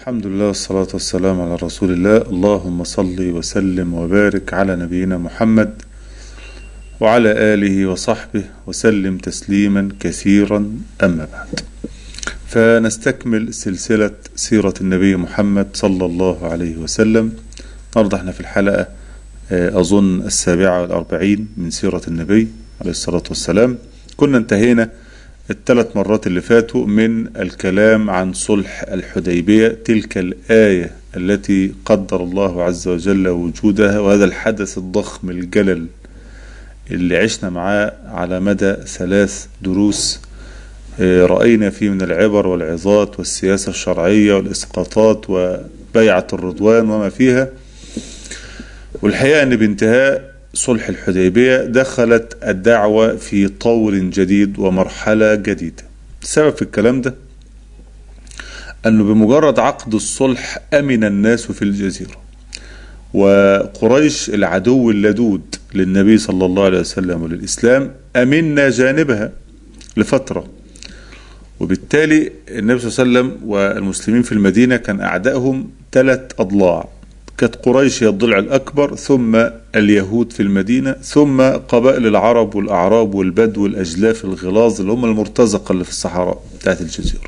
الحمد لله والصلاة والسلام على رسول الله اللهم صل وسلم وبارك على نبينا محمد وعلى آله وصحبه وسلم تسليما كثيرا أما بعد فنستكمل سلسلة سيرة النبي محمد صلى الله عليه وسلم النهارده احنا في الحلقة أظن السابعة والأربعين من سيرة النبي عليه الصلاة والسلام كنا انتهينا الثلاث مرات اللي فاتوا من الكلام عن صلح الحديبية تلك الآية التي قدر الله عز وجل وجودها وهذا الحدث الضخم الجلل اللي عشنا معاه على مدى ثلاث دروس رأينا فيه من العبر والعظات والسياسة الشرعية والإسقاطات وبيعة الرضوان وما فيها والحقيقة أن بانتهاء صلح الحديبية دخلت الدعوة في طور جديد ومرحلة جديدة السبب في الكلام ده أنه بمجرد عقد الصلح أمن الناس في الجزيرة وقريش العدو اللدود للنبي صلى الله عليه وسلم وللإسلام أمنا جانبها لفترة وبالتالي النبي صلى الله عليه وسلم والمسلمين في المدينة كان أعدائهم ثلاث أضلاع كانت قريش هي الضلع الأكبر ثم اليهود في المدينة ثم قبائل العرب والأعراب والبدو والأجلاف الغلاظ اللي هم المرتزقة اللي في الصحراء بتاعت الجزيرة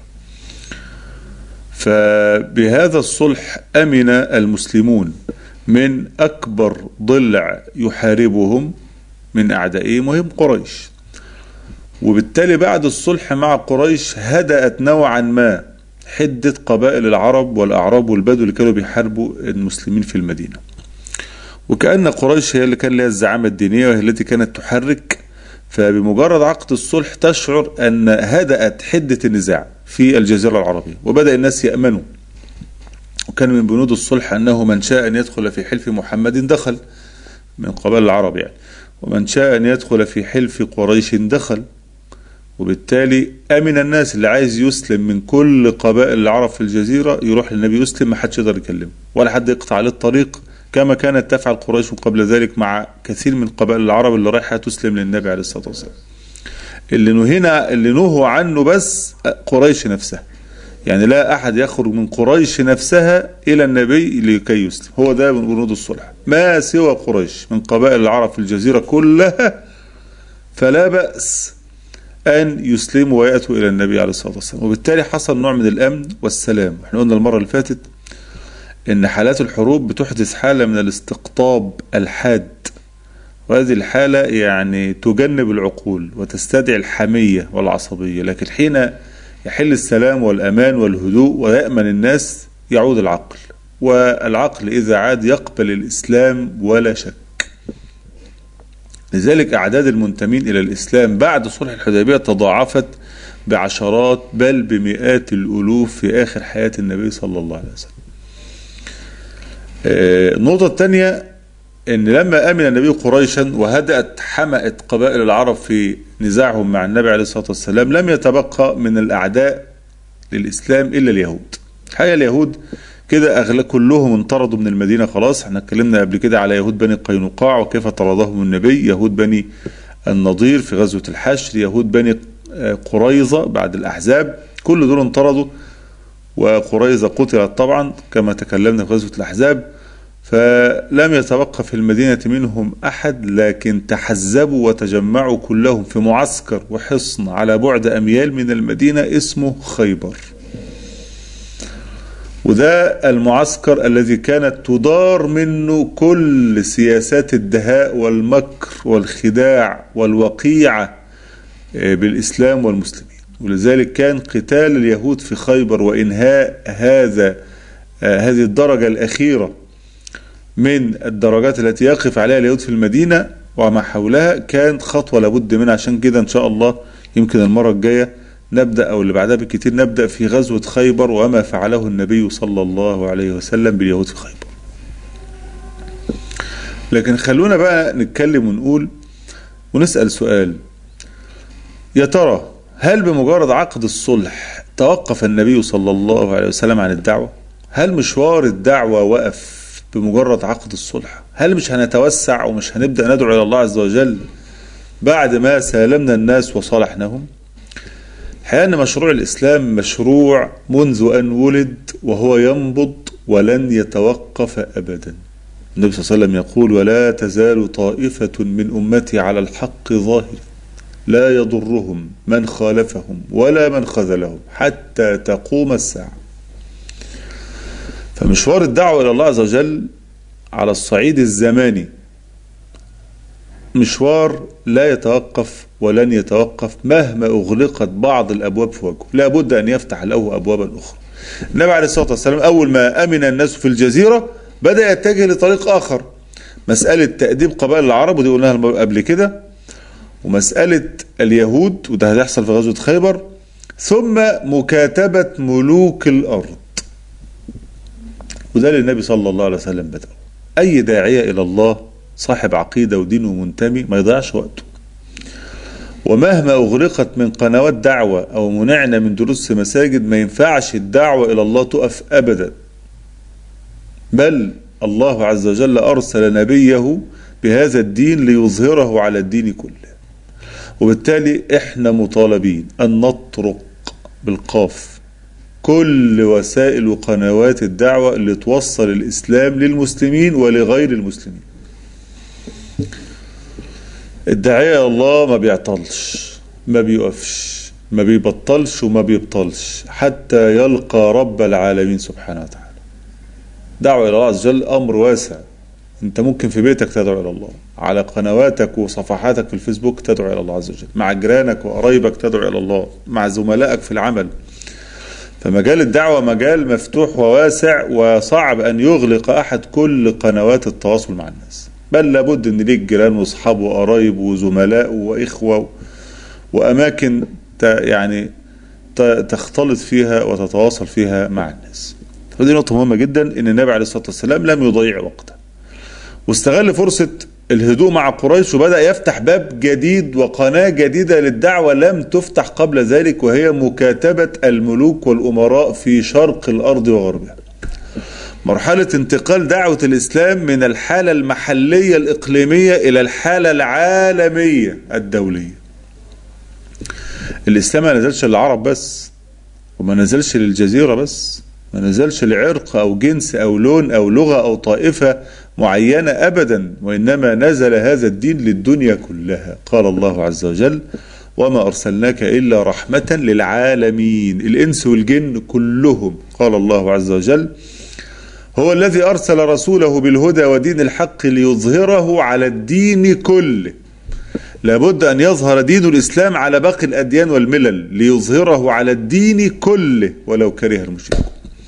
فبهذا الصلح أمن المسلمون من أكبر ضلع يحاربهم من أعدائهم وهم قريش وبالتالي بعد الصلح مع قريش هدأت نوعا ما حدة قبائل العرب والأعراب والبدو اللي كانوا بيحاربوا المسلمين في المدينة وكأن قريش هي اللي كان لها الزعامة الدينية وهي التي كانت تحرك فبمجرد عقد الصلح تشعر أن هدأت حدة النزاع في الجزيرة العربية وبدأ الناس يأمنوا وكان من بنود الصلح أنه من شاء أن يدخل في حلف محمد دخل من قبائل العرب يعني ومن شاء أن يدخل في حلف قريش دخل وبالتالي امن الناس اللي عايز يسلم من كل قبائل العرب في الجزيره يروح للنبي يسلم ما حدش يقدر يكلمه ولا حد يقطع عليه الطريق كما كانت تفعل قريش قبل ذلك مع كثير من قبائل العرب اللي رايحه تسلم للنبي عليه الصلاه والسلام. اللي نهينا اللي نهوا عنه بس قريش نفسها. يعني لا احد يخرج من قريش نفسها الى النبي لكي يسلم، هو ده من بنود الصلح. ما سوى قريش من قبائل العرب في الجزيره كلها فلا باس أن يسلموا ويأتوا إلى النبي عليه الصلاة والسلام وبالتالي حصل نوع من الأمن والسلام احنا قلنا المرة اللي فاتت إن حالات الحروب بتحدث حالة من الاستقطاب الحاد وهذه الحالة يعني تجنب العقول وتستدعي الحمية والعصبية لكن حين يحل السلام والأمان والهدوء ويأمن الناس يعود العقل والعقل إذا عاد يقبل الإسلام ولا شك لذلك أعداد المنتمين إلى الإسلام بعد صلح الحديبية تضاعفت بعشرات بل بمئات الألوف في آخر حياة النبي صلى الله عليه وسلم النقطة الثانية أن لما أمن النبي قريشا وهدأت حمأت قبائل العرب في نزاعهم مع النبي عليه الصلاة والسلام لم يتبقى من الأعداء للإسلام إلا اليهود الحقيقة اليهود كده أغلى كلهم انطردوا من المدينة خلاص احنا اتكلمنا قبل كده على يهود بني قينقاع وكيف طردهم النبي يهود بني النضير في غزوة الحشر يهود بني قريظة بعد الأحزاب كل دول انطردوا وقريظة قتلت طبعا كما تكلمنا في غزوة الأحزاب فلم يتبقى في المدينة منهم أحد لكن تحزبوا وتجمعوا كلهم في معسكر وحصن على بعد أميال من المدينة اسمه خيبر وده المعسكر الذي كانت تدار منه كل سياسات الدهاء والمكر والخداع والوقيعة بالإسلام والمسلمين ولذلك كان قتال اليهود في خيبر وإنهاء هذا هذه الدرجة الأخيرة من الدرجات التي يقف عليها اليهود في المدينة وما حولها كانت خطوة لابد منها عشان كده إن شاء الله يمكن المرة الجاية نبدأ أو اللي بعدها بكتير نبدأ في غزوة خيبر وما فعله النبي صلى الله عليه وسلم باليهود في خيبر لكن خلونا بقى نتكلم ونقول ونسأل سؤال يا ترى هل بمجرد عقد الصلح توقف النبي صلى الله عليه وسلم عن الدعوة هل مشوار الدعوة وقف بمجرد عقد الصلح هل مش هنتوسع ومش هنبدأ ندعو إلى الله عز وجل بعد ما سالمنا الناس وصالحناهم الحقيقة أن مشروع الإسلام مشروع منذ أن ولد وهو ينبض ولن يتوقف أبدا النبي صلى الله عليه وسلم يقول ولا تزال طائفة من أمتي على الحق ظاهر لا يضرهم من خالفهم ولا من خذلهم حتى تقوم الساعة فمشوار الدعوة إلى الله عز وجل على الصعيد الزماني مشوار لا يتوقف ولن يتوقف مهما أغلقت بعض الأبواب في وجهه لا بد أن يفتح له أبوابا أخرى النبي عليه الصلاة والسلام أول ما أمن الناس في الجزيرة بدأ يتجه لطريق آخر مسألة تأديب قبائل العرب ودي قلناها قبل كده ومسألة اليهود وده هيحصل في غزوة خيبر ثم مكاتبة ملوك الأرض وده اللي النبي صلى الله عليه وسلم بدأ أي داعية إلى الله صاحب عقيدة ودين ومنتمي ما يضيعش وقته ومهما أغلقت من قنوات دعوة أو منعنا من دروس مساجد ما ينفعش الدعوة إلى الله تقف أبدا بل الله عز وجل أرسل نبيه بهذا الدين ليظهره على الدين كله وبالتالي احنا مطالبين أن نطرق بالقاف كل وسائل وقنوات الدعوة اللي توصل الإسلام للمسلمين ولغير المسلمين الداعية الله ما بيعطلش ما بيقفش ما بيبطلش وما بيبطلش حتى يلقى رب العالمين سبحانه وتعالى دعوة إلى الله عز وجل أمر واسع أنت ممكن في بيتك تدعو إلى الله على قنواتك وصفحاتك في الفيسبوك تدعو إلى الله عز وجل مع جيرانك وقرايبك تدعو إلى الله مع زملائك في العمل فمجال الدعوة مجال مفتوح وواسع وصعب أن يغلق أحد كل قنوات التواصل مع الناس بل لابد أن ليك جيران وأصحاب وقرايب وزملاء وإخوة وأماكن يعني تختلط فيها وتتواصل فيها مع الناس ودي نقطة مهمة جدا أن النبي عليه الصلاة والسلام لم يضيع وقته واستغل فرصة الهدوء مع قريش وبدأ يفتح باب جديد وقناة جديدة للدعوة لم تفتح قبل ذلك وهي مكاتبة الملوك والأمراء في شرق الأرض وغربها مرحلة انتقال دعوة الإسلام من الحالة المحلية الإقليمية إلى الحالة العالمية الدولية الإسلام ما نزلش للعرب بس وما نزلش للجزيرة بس ما نزلش لعرق أو جنس أو لون أو لغة أو طائفة معينة أبدا وإنما نزل هذا الدين للدنيا كلها قال الله عز وجل وما أرسلناك إلا رحمة للعالمين الإنس والجن كلهم قال الله عز وجل هو الذي أرسل رسوله بالهدى ودين الحق ليظهره على الدين كله لابد أن يظهر دين الإسلام على باقي الأديان والملل ليظهره على الدين كله ولو كره المشركون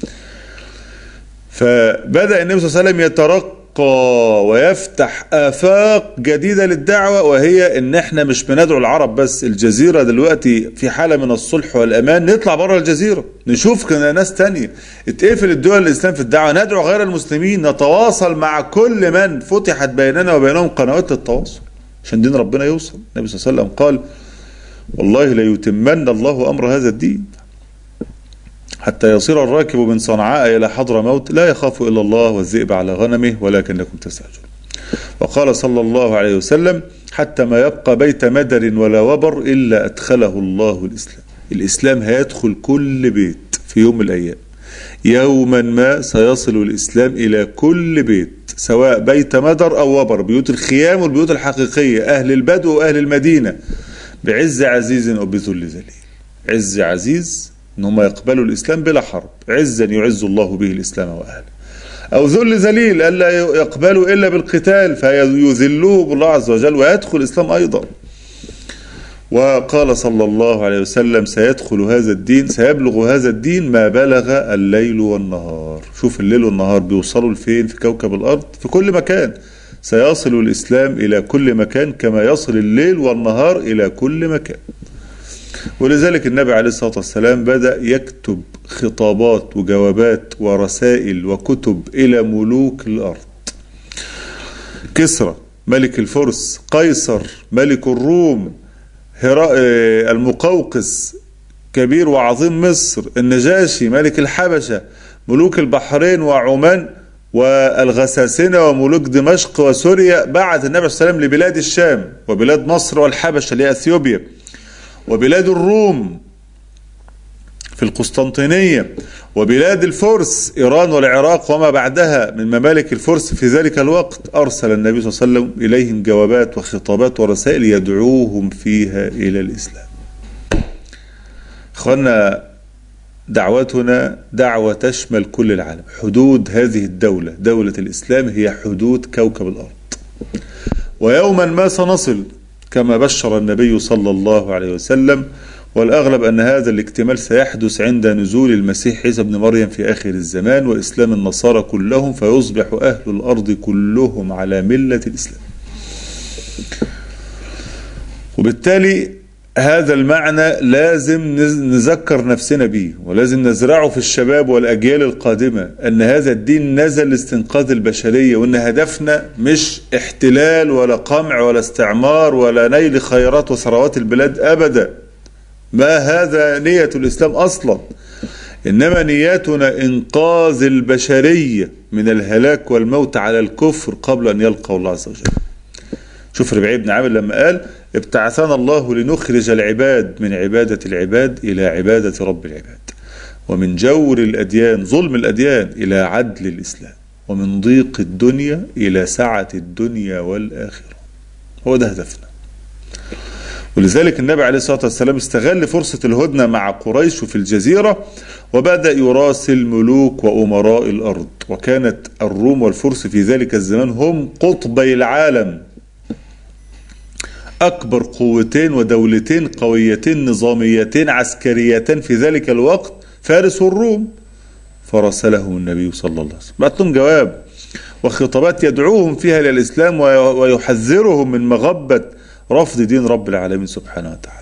فبدأ النبي صلى الله عليه وسلم يترقى ويفتح آفاق جديدة للدعوة وهي إن إحنا مش بندعو العرب بس الجزيرة دلوقتي في حالة من الصلح والأمان نطلع بره الجزيرة نشوف كنا ناس تانية اتقفل الدول الإسلام في الدعوة ندعو غير المسلمين نتواصل مع كل من فتحت بيننا وبينهم قنوات التواصل عشان دين ربنا يوصل النبي صلى الله عليه وسلم قال والله ليتمن الله أمر هذا الدين حتى يصير الراكب من صنعاء إلى حضر موت لا يخاف إلا الله والذئب على غنمه ولكنكم تستعجلون وقال صلى الله عليه وسلم حتى ما يبقى بيت مدر ولا وبر إلا أدخله الله الإسلام الإسلام هيدخل كل بيت في يوم من الأيام يوما ما سيصل الإسلام إلى كل بيت سواء بيت مدر أو وبر بيوت الخيام والبيوت الحقيقية أهل البدو وأهل المدينة بعز عزيز أو بذل ذليل عز عزيز ان هم يقبلوا الاسلام بلا حرب عزا يعز الله به الاسلام واهله او ذل ذليل الا يقبلوا الا بالقتال فيذلوه بالله عز وجل ويدخل الاسلام ايضا وقال صلى الله عليه وسلم سيدخل هذا الدين سيبلغ هذا الدين ما بلغ الليل والنهار شوف الليل والنهار بيوصلوا لفين في كوكب الارض في كل مكان سيصل الاسلام الى كل مكان كما يصل الليل والنهار الى كل مكان ولذلك النبي عليه الصلاة والسلام بدأ يكتب خطابات وجوابات ورسائل وكتب إلى ملوك الأرض كسرى ملك الفرس قيصر ملك الروم المقوقس كبير وعظيم مصر النجاشي ملك الحبشة ملوك البحرين وعمان والغساسنة وملوك دمشق وسوريا بعث النبي صلى الله عليه وسلم لبلاد الشام وبلاد مصر والحبشة لأثيوبيا وبلاد الروم في القسطنطينية وبلاد الفرس إيران والعراق وما بعدها من ممالك الفرس في ذلك الوقت أرسل النبي صلى الله عليه وسلم إليهم جوابات وخطابات ورسائل يدعوهم فيها إلى الإسلام إخوانا دعوتنا دعوة تشمل كل العالم حدود هذه الدولة دولة الإسلام هي حدود كوكب الأرض ويوما ما سنصل كما بشر النبي صلى الله عليه وسلم والأغلب أن هذا الاكتمال سيحدث عند نزول المسيح عيسى بن مريم في آخر الزمان وإسلام النصارى كلهم فيصبح أهل الأرض كلهم على ملة الإسلام وبالتالي هذا المعنى لازم نذكر نفسنا به ولازم نزرعه في الشباب والأجيال القادمة أن هذا الدين نزل لاستنقاذ البشرية وأن هدفنا مش احتلال ولا قمع ولا استعمار ولا نيل خيرات وثروات البلاد أبدا ما هذا نية الإسلام أصلا إنما نياتنا إنقاذ البشرية من الهلاك والموت على الكفر قبل أن يلقوا الله عز وجل شوف ربيعي بن عامر لما قال ابتعثنا الله لنخرج العباد من عبادة العباد إلى عبادة رب العباد ومن جور الأديان ظلم الأديان إلى عدل الإسلام ومن ضيق الدنيا إلى سعة الدنيا والآخرة هو ده هدفنا ولذلك النبي عليه الصلاة والسلام استغل فرصة الهدنة مع قريش في الجزيرة وبدأ يراسل ملوك وأمراء الأرض وكانت الروم والفرس في ذلك الزمان هم قطبي العالم أكبر قوتين ودولتين قويتين نظاميتين عسكريتين في ذلك الوقت فارس والروم فرسلهم النبي صلى الله عليه وسلم بعت لهم جواب وخطابات يدعوهم فيها إلى الإسلام ويحذرهم من مغبة رفض دين رب العالمين سبحانه وتعالى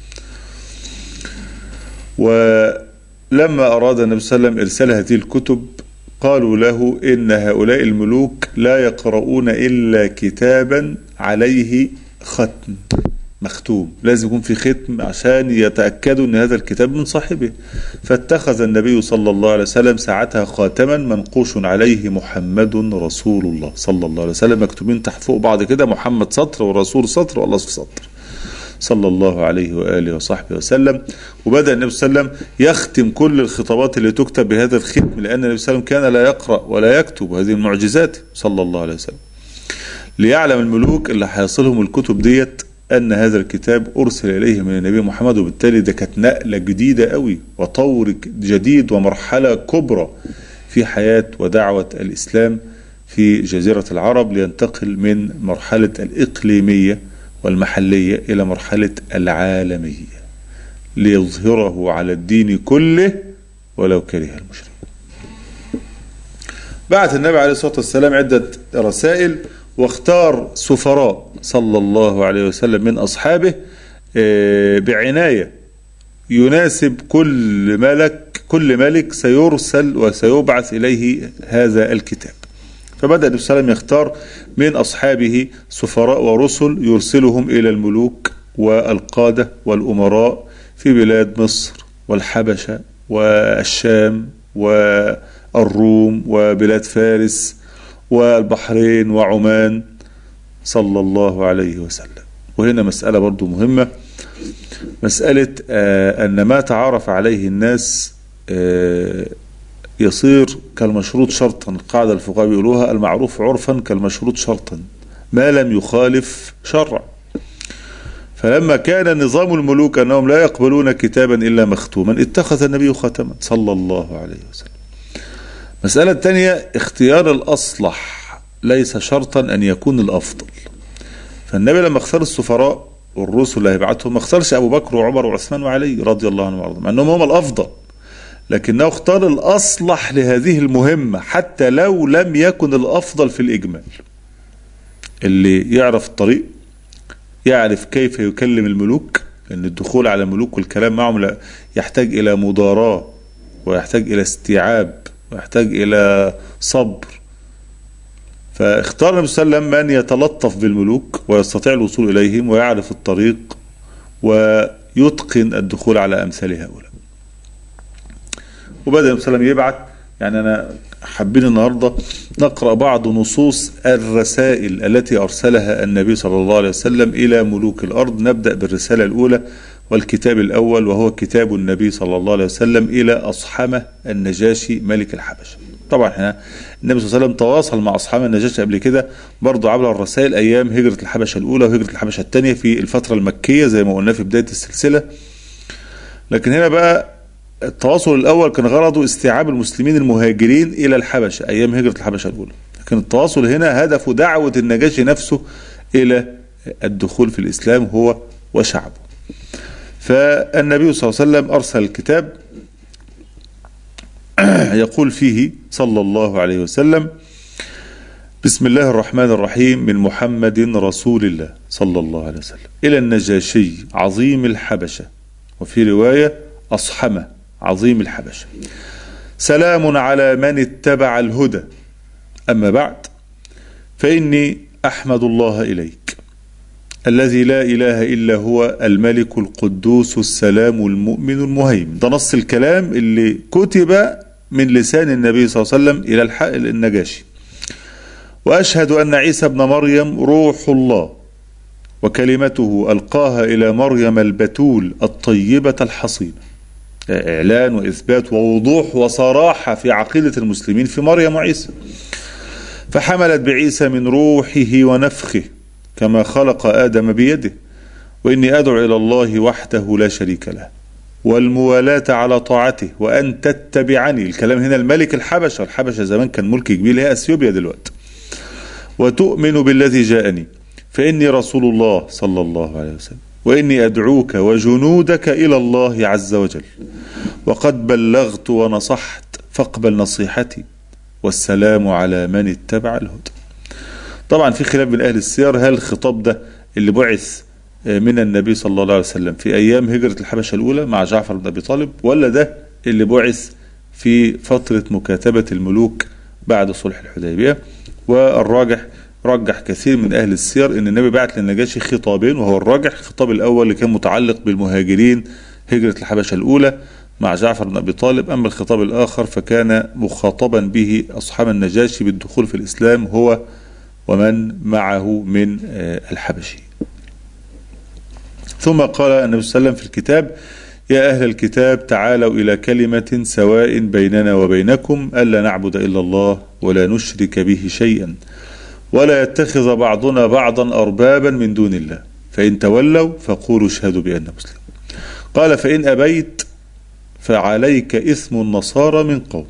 ولما أراد النبي صلى الله عليه وسلم إرسال هذه الكتب قالوا له إن هؤلاء الملوك لا يقرؤون إلا كتابا عليه ختم مختوم لازم يكون في ختم عشان يتأكدوا ان هذا الكتاب من صاحبه فاتخذ النبي صلى الله عليه وسلم ساعتها خاتما منقوش عليه محمد رسول الله صلى الله عليه وسلم مكتوبين تحت فوق بعض كده محمد سطر والرسول سطر والله سطر صلى الله عليه وآله وصحبه وسلم وبدأ النبي صلى الله عليه وسلم يختم كل الخطابات اللي تكتب بهذا الختم لأن النبي صلى الله عليه وسلم كان لا يقرأ ولا يكتب هذه المعجزات صلى الله عليه وسلم ليعلم الملوك اللي هيصلهم الكتب ديت أن هذا الكتاب أرسل إليه من النبي محمد وبالتالي ده كانت نقلة جديدة قوي وطور جديد ومرحلة كبرى في حياة ودعوة الإسلام في جزيرة العرب لينتقل من مرحلة الإقليمية والمحلية إلى مرحلة العالمية ليظهره على الدين كله ولو كره المشرك بعث النبي عليه الصلاة والسلام عدة رسائل واختار سفراء صلى الله عليه وسلم من أصحابه بعناية يناسب كل ملك كل ملك سيرسل وسيبعث إليه هذا الكتاب فبدأ النبي صلى الله عليه وسلم يختار من أصحابه سفراء ورسل يرسلهم إلى الملوك والقادة والأمراء في بلاد مصر والحبشة والشام والروم وبلاد فارس والبحرين وعمان صلى الله عليه وسلم وهنا مسألة برضو مهمة مسألة آه أن ما تعارف عليه الناس آه يصير كالمشروط شرطا القاعدة الفقهاء بيقولوها المعروف عرفا كالمشروط شرطا ما لم يخالف شرع فلما كان نظام الملوك أنهم لا يقبلون كتابا إلا مختوما اتخذ النبي ختما صلى الله عليه وسلم مسألة تانية اختيار الأصلح ليس شرطا أن يكون الأفضل فالنبي لما اختار السفراء والرسل اللي هيبعتهم ما اختارش أبو بكر وعمر وعثمان وعلي رضي الله عنهم وارضاهم مع أنهم هم الأفضل لكنه اختار الأصلح لهذه المهمة حتى لو لم يكن الأفضل في الإجمال اللي يعرف الطريق يعرف كيف يكلم الملوك لأن الدخول على الملوك والكلام معهم يحتاج إلى مضاراة ويحتاج إلى استيعاب ويحتاج إلى صبر فاختار النبي صلى الله عليه وسلم من يتلطف بالملوك ويستطيع الوصول إليهم ويعرف الطريق ويتقن الدخول على أمثال هؤلاء وبدأ النبي صلى الله عليه وسلم يبعث يعني أنا حابين النهاردة نقرأ بعض نصوص الرسائل التي أرسلها النبي صلى الله عليه وسلم إلى ملوك الأرض نبدأ بالرسالة الأولى والكتاب الأول وهو كتاب النبي صلى الله عليه وسلم إلى أصحمة النجاشي ملك الحبشة طبعا احنا النبي صلى الله عليه وسلم تواصل مع أصحاب النجاشي قبل كده برضه عبر الرسائل أيام هجرة الحبشة الأولى وهجرة الحبشة الثانية في الفترة المكية زي ما قلنا في بداية السلسلة لكن هنا بقى التواصل الأول كان غرضه استيعاب المسلمين المهاجرين إلى الحبشة أيام هجرة الحبشة الأولى لكن التواصل هنا هدفه دعوة النجاشي نفسه إلى الدخول في الإسلام هو وشعبه فالنبي صلى الله عليه وسلم أرسل الكتاب يقول فيه صلى الله عليه وسلم بسم الله الرحمن الرحيم من محمد رسول الله صلى الله عليه وسلم إلى النجاشي عظيم الحبشة وفي رواية أصحمة عظيم الحبشة سلام على من اتبع الهدى أما بعد فإني أحمد الله إليك الذي لا إله إلا هو الملك القدوس السلام المؤمن المهيمن ده نص الكلام اللي كتب من لسان النبي صلى الله عليه وسلم إلى الحق النجاشي وأشهد أن عيسى ابن مريم روح الله وكلمته ألقاها إلى مريم البتول الطيبة الحصينة إعلان وإثبات ووضوح وصراحة في عقيدة المسلمين في مريم وعيسى فحملت بعيسى من روحه ونفخه كما خلق آدم بيده وإني أدعو إلى الله وحده لا شريك له والموالاة على طاعته وأن تتبعني الكلام هنا الملك الحبشة الحبشة زمان كان ملك كبير هي أثيوبيا دلوقتي وتؤمن بالذي جاءني فإني رسول الله صلى الله عليه وسلم وإني أدعوك وجنودك إلى الله عز وجل وقد بلغت ونصحت فاقبل نصيحتي والسلام على من اتبع الهدى طبعا في خلاف بين أهل السير هل الخطاب ده اللي بعث من النبي صلى الله عليه وسلم في أيام هجرة الحبشة الأولى مع جعفر بن أبي طالب ولا ده اللي بعث في فترة مكاتبة الملوك بعد صلح الحديبية والراجح رجح كثير من أهل السير أن النبي بعت للنجاشي خطابين وهو الراجح الخطاب الأول اللي كان متعلق بالمهاجرين هجرة الحبشة الأولى مع جعفر بن أبي طالب أما الخطاب الآخر فكان مخاطبا به أصحاب النجاشي بالدخول في الإسلام هو ومن معه من الحبشي ثم قال النبي صلى الله عليه وسلم في الكتاب يا أهل الكتاب تعالوا إلى كلمة سواء بيننا وبينكم ألا نعبد إلا الله ولا نشرك به شيئا ولا يتخذ بعضنا بعضا أربابا من دون الله فإن تولوا فقولوا اشهدوا بأن مسلم قال فإن أبيت فعليك إثم النصارى من قومك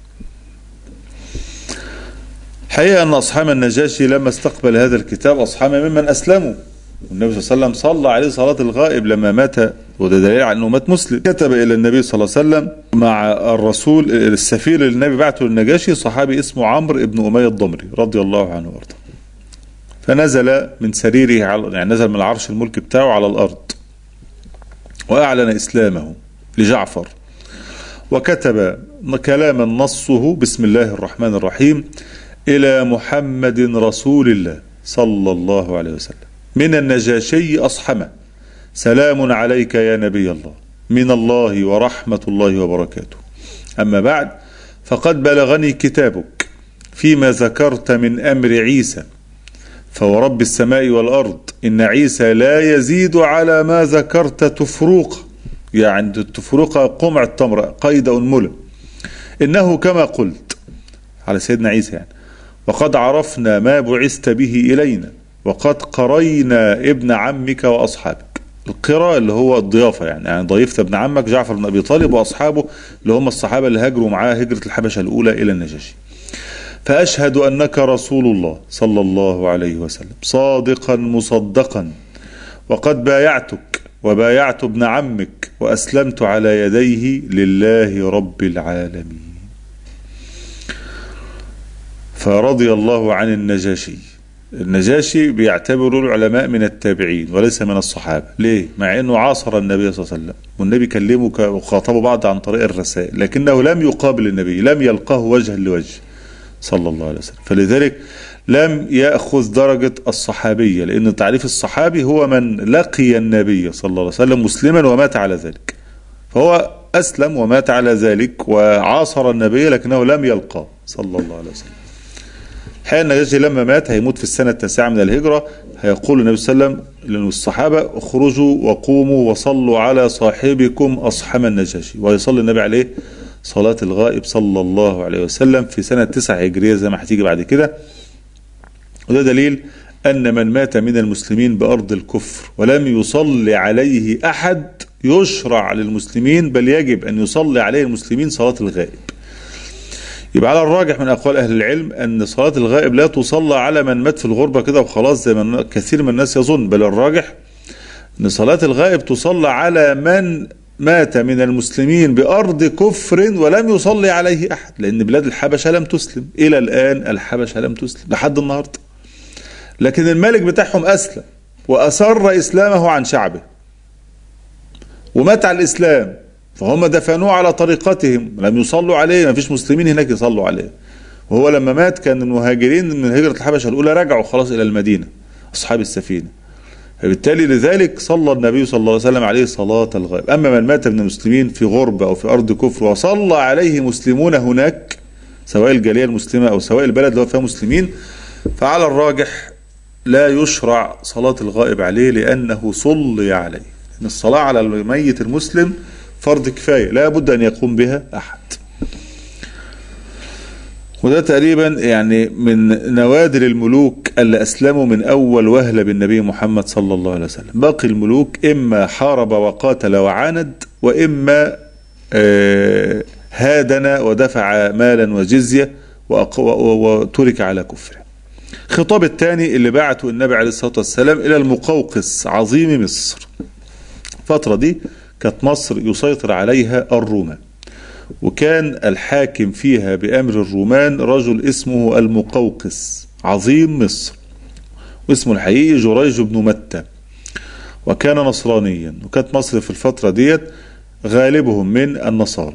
حقيقة أن أصحاب النجاشي لما استقبل هذا الكتاب أصحاب ممن أسلموا والنبي صلى الله عليه وسلم صلى عليه صلاة الغائب لما مات وده دليل على أنه مات مسلم كتب إلى النبي صلى الله عليه وسلم مع الرسول السفير اللي النبي بعته للنجاشي صحابي اسمه عمرو بن أمية الضمري رضي الله عنه وارضاه فنزل من سريره على يعني نزل من العرش الملك بتاعه على الأرض وأعلن إسلامه لجعفر وكتب كلاما نصه بسم الله الرحمن الرحيم إلى محمد رسول الله صلى الله عليه وسلم من النجاشي أصحمه سلام عليك يا نبي الله من الله ورحمة الله وبركاته أما بعد فقد بلغني كتابك فيما ذكرت من أمر عيسى فورب السماء والأرض إن عيسى لا يزيد على ما ذكرت تفروق يعني التفروق قمع التمر قيد أنملة إنه كما قلت على سيدنا عيسى يعني وقد عرفنا ما بعثت به إلينا وقد قرينا ابن عمك وأصحابك القراء اللي هو الضيافة يعني, يعني ضيفت ابن عمك جعفر بن أبي طالب وأصحابه اللي هم الصحابة اللي هاجروا معاه هجرة الحبشة الأولى إلى النجاشي فأشهد أنك رسول الله صلى الله عليه وسلم صادقا مصدقا وقد بايعتك وبايعت ابن عمك وأسلمت على يديه لله رب العالمين فرضي الله عن النجاشي النجاشي بيعتبره العلماء من التابعين وليس من الصحابة ليه؟ مع أنه عاصر النبي صلى الله عليه وسلم والنبي كلمه وخاطبوا بعض عن طريق الرسائل لكنه لم يقابل النبي لم يلقاه وجها لوجه صلى الله عليه وسلم فلذلك لم يأخذ درجة الصحابية لأن تعريف الصحابي هو من لقي النبي صلى الله عليه وسلم مسلما ومات على ذلك فهو أسلم ومات على ذلك وعاصر النبي لكنه لم يلقاه صلى الله عليه وسلم الحقيقة النجاشي لما مات هيموت في السنة التاسعة من الهجرة هيقول النبي صلى الله عليه وسلم للصحابة اخرجوا وقوموا وصلوا على صاحبكم أصحم النجاشي ويصلي النبي عليه صلاة الغائب صلى الله عليه وسلم في سنة تسعة هجرية زي ما هتيجي بعد كده وده دليل أن من مات من المسلمين بأرض الكفر ولم يصلي عليه أحد يشرع للمسلمين بل يجب أن يصلي عليه المسلمين صلاة الغائب يبقى على الراجح من أقوال أهل العلم أن صلاة الغائب لا تصلى على من مات في الغربة كده وخلاص زي ما كثير من الناس يظن بل الراجح أن صلاة الغائب تصلى على من مات من المسلمين بأرض كفر ولم يصلي عليه أحد لأن بلاد الحبشة لم تسلم إلى الآن الحبشة لم تسلم لحد النهاردة لكن الملك بتاعهم أسلم وأسر إسلامه عن شعبه ومات على الإسلام فهم دفنوه على طريقتهم لم يصلوا عليه ما فيش مسلمين هناك يصلوا عليه وهو لما مات كان المهاجرين من هجرة الحبشة الأولى رجعوا خلاص إلى المدينة أصحاب السفينة فبالتالي لذلك صلى النبي صلى الله عليه وسلم عليه صلاة الغائب أما من مات من المسلمين في غربة أو في أرض كفر وصلى عليه مسلمون هناك سواء الجالية المسلمة أو سواء البلد اللي هو فيها مسلمين فعلى الراجح لا يشرع صلاة الغائب عليه لأنه صلي عليه إن الصلاة على الميت المسلم فرض كفاية لا بد أن يقوم بها أحد وده تقريبا يعني من نوادر الملوك اللي أسلموا من أول وهلة بالنبي محمد صلى الله عليه وسلم باقي الملوك إما حارب وقاتل وعاند وإما آه هادن ودفع مالا وجزية وترك على كفره خطاب الثاني اللي بعته النبي عليه الصلاة والسلام إلى المقوقس عظيم مصر الفترة دي كانت مصر يسيطر عليها الرومان وكان الحاكم فيها بأمر الرومان رجل اسمه المقوقس عظيم مصر واسمه الحقيقي جريج بن متى وكان نصرانيا وكانت مصر في الفترة ديت غالبهم من النصارى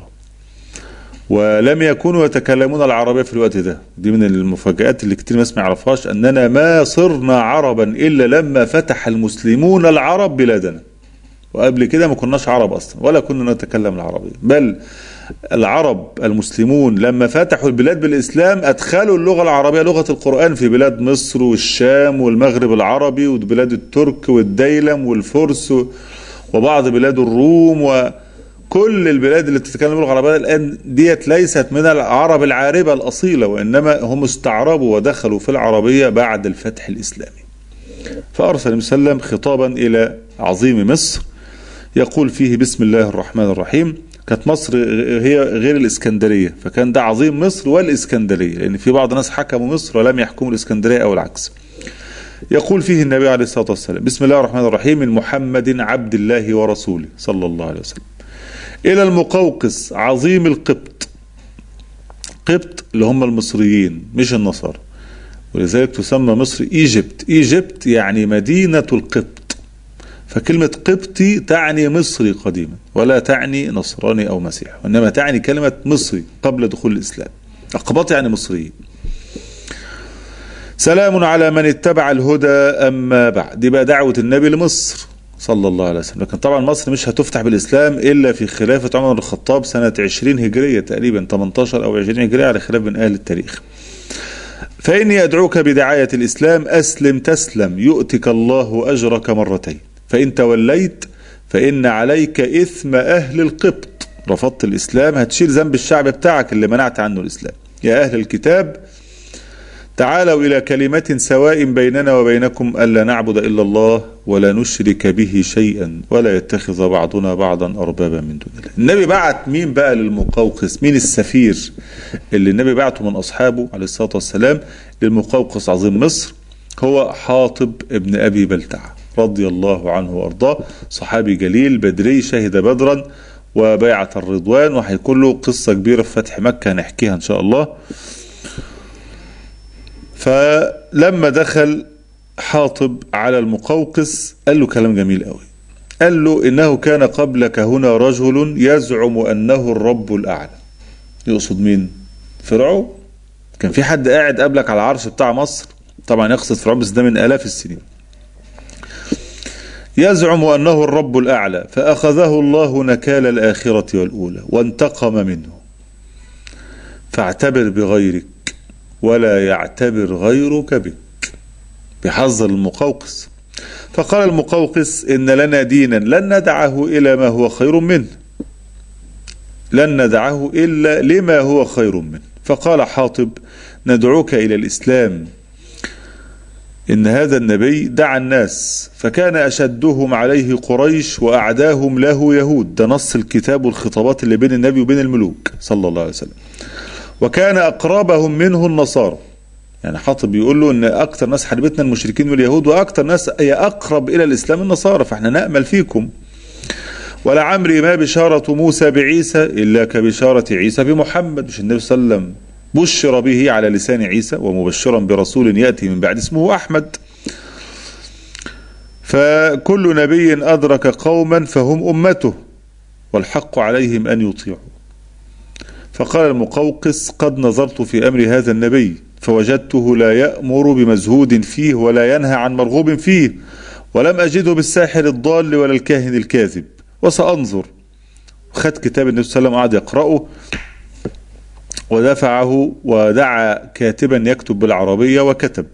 ولم يكونوا يتكلمون العربية في الوقت ده دي من المفاجآت اللي كتير ناس ما يعرفهاش أننا ما صرنا عربا إلا لما فتح المسلمون العرب بلادنا وقبل كده ما كناش عرب أصلا ولا كنا نتكلم العربية بل العرب المسلمون لما فتحوا البلاد بالإسلام أدخلوا اللغة العربية لغة القرآن في بلاد مصر والشام والمغرب العربي وبلاد الترك والديلم والفرس وبعض بلاد الروم و كل البلاد اللي بتتكلم اللغه العربيه الان ديت ليست من العرب العاربه الاصيله وانما هم استعربوا ودخلوا في العربيه بعد الفتح الاسلامي. فارسل النبي صلى الله عليه وسلم خطابا الى عظيم مصر يقول فيه بسم الله الرحمن الرحيم كانت مصر هي غير الاسكندريه فكان ده عظيم مصر والاسكندريه لان في بعض الناس حكموا مصر ولم يحكموا الاسكندريه او العكس. يقول فيه النبي عليه الصلاه والسلام بسم الله الرحمن الرحيم من محمد عبد الله ورسوله صلى الله عليه وسلم. إلى المقوقس عظيم القبط قبط اللي هم المصريين مش النصارى ولذلك تسمى مصر ايجيبت ايجيبت يعني مدينة القبط فكلمة قبطي تعني مصري قديما ولا تعني نصراني أو مسيح وإنما تعني كلمة مصري قبل دخول الإسلام أقباط يعني مصريين سلام على من اتبع الهدى أما بعد دي بقى دعوة النبي لمصر صلى الله عليه وسلم لكن طبعا مصر مش هتفتح بالإسلام إلا في خلافة عمر بن الخطاب سنة 20 هجرية تقريبا 18 أو 20 هجرية على خلاف من أهل التاريخ فإني أدعوك بدعاية الإسلام أسلم تسلم يؤتك الله أجرك مرتين فإن توليت فإن عليك إثم أهل القبط رفضت الإسلام هتشيل ذنب الشعب بتاعك اللي منعت عنه الإسلام يا أهل الكتاب تعالوا إلى كلمة سواء بيننا وبينكم ألا نعبد إلا الله ولا نشرك به شيئا ولا يتخذ بعضنا بعضا أربابا من دون الله النبي بعت مين بقى للمقوقس مين السفير اللي النبي بعته من أصحابه عليه الصلاة والسلام للمقوقس عظيم مصر هو حاطب ابن أبي بلتعة رضي الله عنه وأرضاه صحابي جليل بدري شهد بدرا وبيعة الرضوان وهيكون له قصة كبيرة في فتح مكة هنحكيها إن شاء الله فلما دخل حاطب على المقوقس قال له كلام جميل قوي قال له إنه كان قبلك هنا رجل يزعم أنه الرب الأعلى يقصد مين فرعون كان في حد قاعد قبلك على العرش بتاع مصر طبعا يقصد فرعون بس ده من آلاف السنين يزعم أنه الرب الأعلى فأخذه الله نكال الآخرة والأولى وانتقم منه فاعتبر بغيرك ولا يعتبر غيرك بك بحذر المقوقس فقال المقوقس إن لنا دينا لن ندعه إلى ما هو خير منه لن ندعه إلا لما هو خير منه فقال حاطب ندعوك إلى الإسلام إن هذا النبي دعا الناس فكان أشدهم عليه قريش وأعداهم له يهود ده نص الكتاب والخطابات اللي بين النبي وبين الملوك صلى الله عليه وسلم وكان أقربهم منه النصارى يعني حاطب بيقول له ان اكتر ناس حاربتنا المشركين واليهود واكتر ناس هي اقرب الى الاسلام النصارى فاحنا نامل فيكم ولعمري ما بشارة موسى بعيسى إلا كبشارة عيسى بمحمد مش النبي صلى الله عليه وسلم بشر به على لسان عيسى ومبشرا برسول يأتي من بعد اسمه أحمد فكل نبي أدرك قوما فهم أمته والحق عليهم أن يطيعوا فقال المقوقس قد نظرت في أمر هذا النبي فوجدته لا يأمر بمزهود فيه ولا ينهى عن مرغوب فيه ولم أجده بالساحر الضال ولا الكاهن الكاذب وسأنظر خد كتاب النبي صلى الله عليه وسلم قعد يقرأه ودفعه ودعا كاتبا يكتب بالعربية وكتب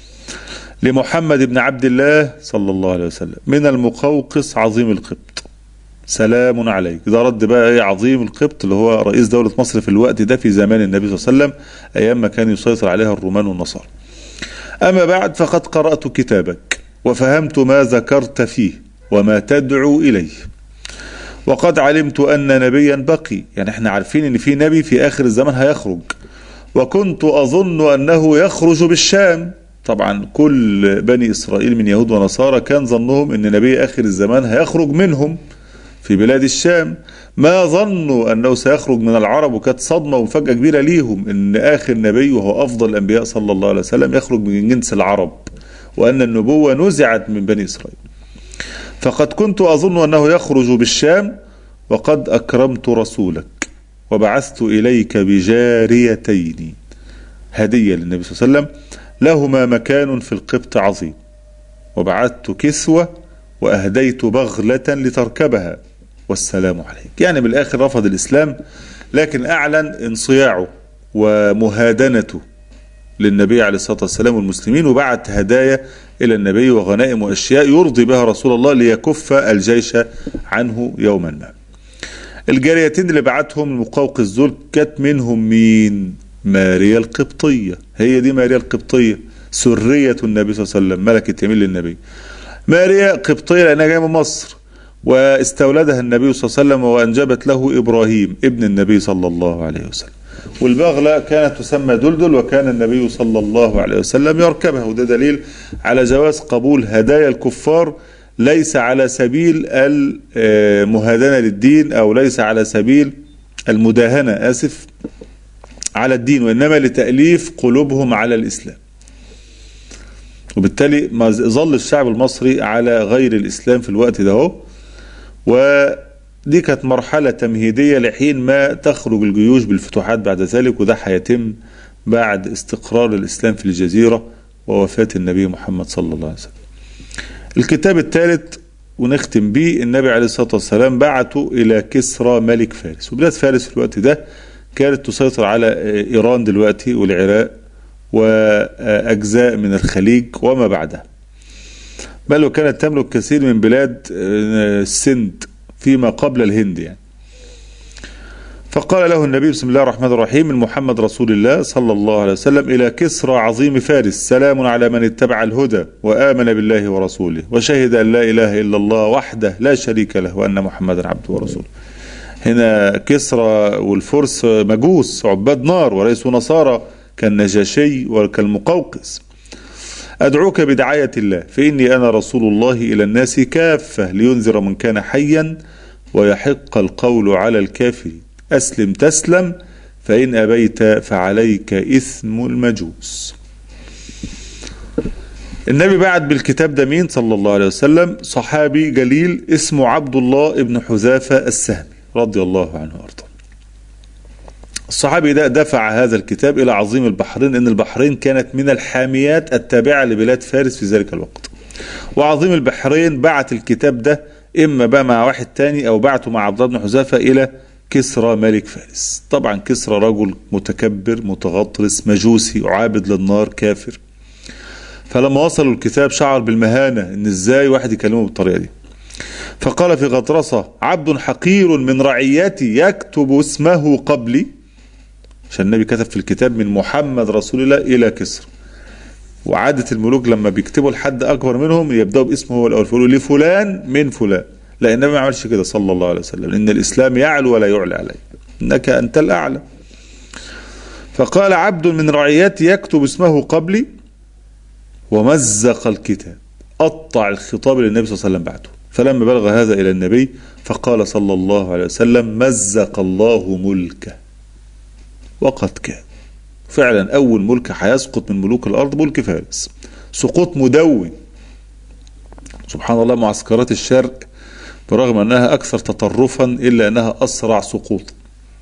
لمحمد بن عبد الله صلى الله عليه وسلم من المقوقس عظيم القبط سلام عليك ده رد بقى ايه عظيم القبط اللي هو رئيس دولة مصر في الوقت ده في زمان النبي صلى الله عليه وسلم ايام ما كان يسيطر عليها الرومان والنصارى اما بعد فقد قرأت كتابك وفهمت ما ذكرت فيه وما تدعو اليه وقد علمت ان نبيا بقي يعني احنا عارفين ان في نبي في اخر الزمن هيخرج وكنت اظن انه يخرج بالشام طبعا كل بني اسرائيل من يهود ونصارى كان ظنهم ان نبي اخر الزمان هيخرج منهم في بلاد الشام ما ظنوا انه سيخرج من العرب وكانت صدمه ومفاجاه كبيره ليهم ان اخر نبي وهو افضل الانبياء صلى الله عليه وسلم يخرج من جنس العرب وان النبوه نزعت من بني اسرائيل فقد كنت اظن انه يخرج بالشام وقد اكرمت رسولك وبعثت اليك بجاريتين هديه للنبي صلى الله عليه وسلم لهما مكان في القبط عظيم وبعثت كسوه واهديت بغله لتركبها والسلام عليك يعني بالاخر رفض الاسلام لكن اعلن انصياعه ومهادنته للنبي عليه الصلاه والسلام والمسلمين وبعت هدايا الى النبي وغنائم واشياء يرضي بها رسول الله ليكف الجيش عنه يوما ما. الجاريتين اللي بعتهم المقوقس دول كانت منهم مين؟ ماريا القبطيه هي دي ماريا القبطيه سريه النبي صلى الله عليه وسلم ملكه يمين للنبي. ماريا قبطيه لانها جايه من مصر واستولدها النبي صلى الله عليه وسلم وانجبت له ابراهيم ابن النبي صلى الله عليه وسلم. والبغلة كانت تسمى دلدل وكان النبي صلى الله عليه وسلم يركبها وده دليل على جواز قبول هدايا الكفار ليس على سبيل المهادنة للدين أو ليس على سبيل المداهنة آسف على الدين وإنما لتأليف قلوبهم على الإسلام وبالتالي ما ظل الشعب المصري على غير الإسلام في الوقت ده هو و دي كانت مرحلة تمهيدية لحين ما تخرج الجيوش بالفتوحات بعد ذلك وده هيتم بعد استقرار الإسلام في الجزيرة ووفاة النبي محمد صلى الله عليه وسلم الكتاب الثالث ونختم به النبي عليه الصلاة والسلام بعته إلى كسرى ملك فارس وبلاد فارس في الوقت ده كانت تسيطر على إيران دلوقتي والعراق وأجزاء من الخليج وما بعدها بل وكانت تملك كثير من بلاد السند فيما قبل الهند يعني فقال له النبي بسم الله الرحمن الرحيم من محمد رسول الله صلى الله عليه وسلم إلى كسرى عظيم فارس سلام على من اتبع الهدى وآمن بالله ورسوله وشهد أن لا إله إلا الله وحده لا شريك له وأن محمدا عبده ورسوله هنا كسرى والفرس مجوس عباد نار وليسوا نصارى كالنجاشي وكالمقوقس أدعوك بدعاية الله فإني أنا رسول الله إلى الناس كافة لينذر من كان حيا ويحق القول على الكافرين أسلم تسلم فإن أبيت فعليك إثم المجوس النبي بعد بالكتاب ده مين صلى الله عليه وسلم صحابي جليل اسمه عبد الله ابن حذافة السهمي رضي الله عنه وارضاه الصحابي ده دفع هذا الكتاب إلى عظيم البحرين إن البحرين كانت من الحاميات التابعة لبلاد فارس في ذلك الوقت وعظيم البحرين بعت الكتاب ده إما بقى مع واحد تاني أو بعته مع عبد الله بن حذافة إلى كسرى ملك فارس طبعا كسرى رجل متكبر متغطرس مجوسي عابد للنار كافر فلما وصلوا الكتاب شعر بالمهانة ان ازاي واحد يكلمه بالطريقة دي فقال في غطرسة عبد حقير من رعيتي يكتب اسمه قبلي عشان النبي كتب في الكتاب من محمد رسول الله إلى كسرى وعادة الملوك لما بيكتبوا لحد أكبر منهم يبدأوا باسمه هو الأول فيقولوا لفلان من فلان لا النبي ما عملش كده صلى الله عليه وسلم إن الإسلام يعلو ولا يعلى عليه إنك أنت الأعلى فقال عبد من رعيتي يكتب اسمه قبلي ومزق الكتاب قطع الخطاب للنبي صلى الله عليه وسلم بعده فلما بلغ هذا إلى النبي فقال صلى الله عليه وسلم مزق الله ملكه وقد كان فعلا أول ملك هيسقط من ملوك الأرض ملك فارس سقوط مدون سبحان الله معسكرات الشرق برغم أنها أكثر تطرفا إلا أنها أسرع سقوطا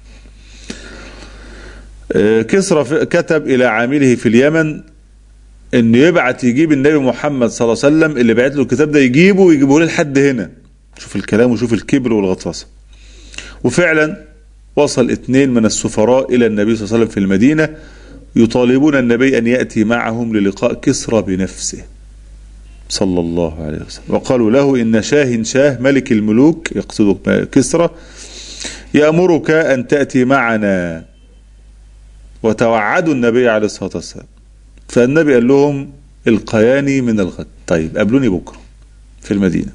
كسرى كتب إلى عامله في اليمن انه يبعت يجيب النبي محمد صلى الله عليه وسلم اللي بعت له الكتاب ده يجيبه ويجيبه له لحد هنا شوف الكلام وشوف الكبر والغطرسه وفعلا وصل اثنين من السفراء الى النبي صلى الله عليه وسلم في المدينه يطالبون النبي ان ياتي معهم للقاء كسرى بنفسه صلى الله عليه وسلم وقالوا له ان شاه شاه ملك الملوك يقصد كسرى يامرك ان تاتي معنا وتوعدوا النبي عليه الصلاه والسلام فالنبي قال لهم القياني من الغد طيب قابلوني بكرة في المدينة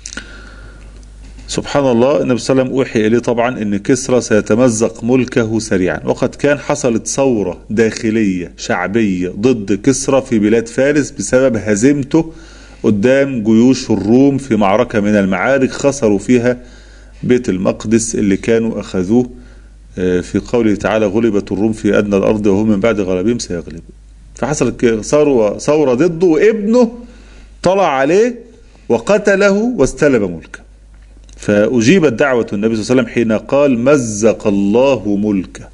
سبحان الله النبي صلى الله عليه وسلم أوحي إليه طبعا أن كسرى سيتمزق ملكه سريعا وقد كان حصلت ثورة داخلية شعبية ضد كسرى في بلاد فارس بسبب هزيمته قدام جيوش الروم في معركة من المعارك خسروا فيها بيت المقدس اللي كانوا أخذوه في قوله تعالى غلبت الروم في أدنى الأرض وهم من بعد غلبهم سيغلبون فحصلت ثورة ثورة ضده وابنه طلع عليه وقتله واستلب ملكه فأجيبت دعوة النبي صلى الله عليه وسلم حين قال مزق الله ملكه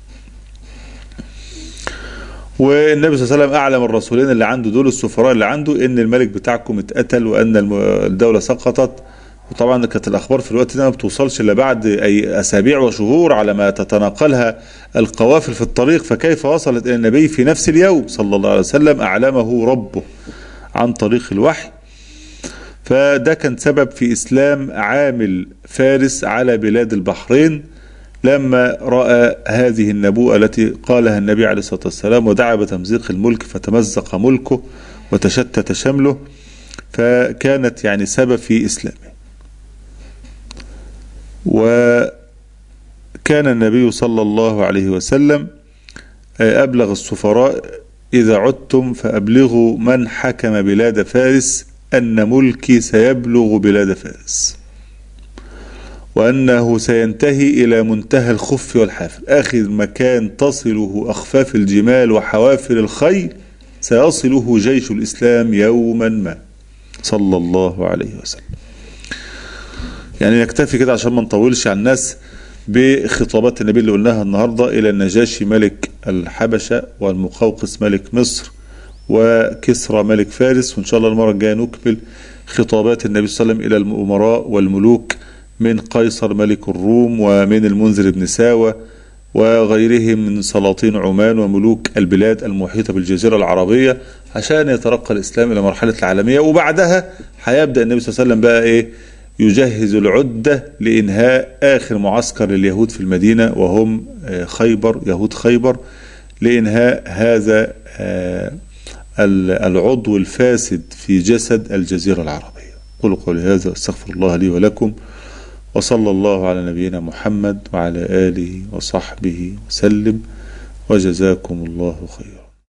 والنبي صلى الله عليه وسلم أعلم الرسولين اللي عنده دول السفراء اللي عنده إن الملك بتاعكم اتقتل وأن الدولة سقطت وطبعا كانت الأخبار في الوقت ده ما بتوصلش إلا بعد أي أسابيع وشهور على ما تتناقلها القوافل في الطريق فكيف وصلت إلى النبي في نفس اليوم صلى الله عليه وسلم أعلمه ربه عن طريق الوحي فده كان سبب في إسلام عامل فارس على بلاد البحرين لما رأى هذه النبوءة التي قالها النبي عليه الصلاة والسلام ودعا بتمزيق الملك فتمزق ملكه وتشتت شمله فكانت يعني سبب في إسلامه وكان النبي صلى الله عليه وسلم أبلغ السفراء إذا عدتم فأبلغوا من حكم بلاد فارس أن ملكي سيبلغ بلاد فارس وأنه سينتهي إلى منتهى الخف والحافل آخر مكان تصله أخفاف الجمال وحوافر الخيل سيصله جيش الإسلام يوما ما صلى الله عليه وسلم يعني نكتفي كده عشان ما نطولش على الناس بخطابات النبي اللي قلناها النهاردة إلى النجاشي ملك الحبشة والمقوقس ملك مصر وكسرى ملك فارس وإن شاء الله المرة الجاية نكمل خطابات النبي صلى الله عليه وسلم إلى الأمراء والملوك من قيصر ملك الروم ومن المنذر بن ساوى وغيرهم من سلاطين عمان وملوك البلاد المحيطة بالجزيرة العربية عشان يترقى الإسلام إلى مرحلة العالمية وبعدها هيبدأ النبي صلى الله عليه وسلم بقى إيه يجهز العدة لإنهاء آخر معسكر لليهود في المدينة وهم خيبر يهود خيبر لإنهاء هذا العضو الفاسد في جسد الجزيرة العربية قولوا قولي هذا استغفر الله لي ولكم وصلى الله على نبينا محمد وعلى آله وصحبه وسلم وجزاكم الله خيرا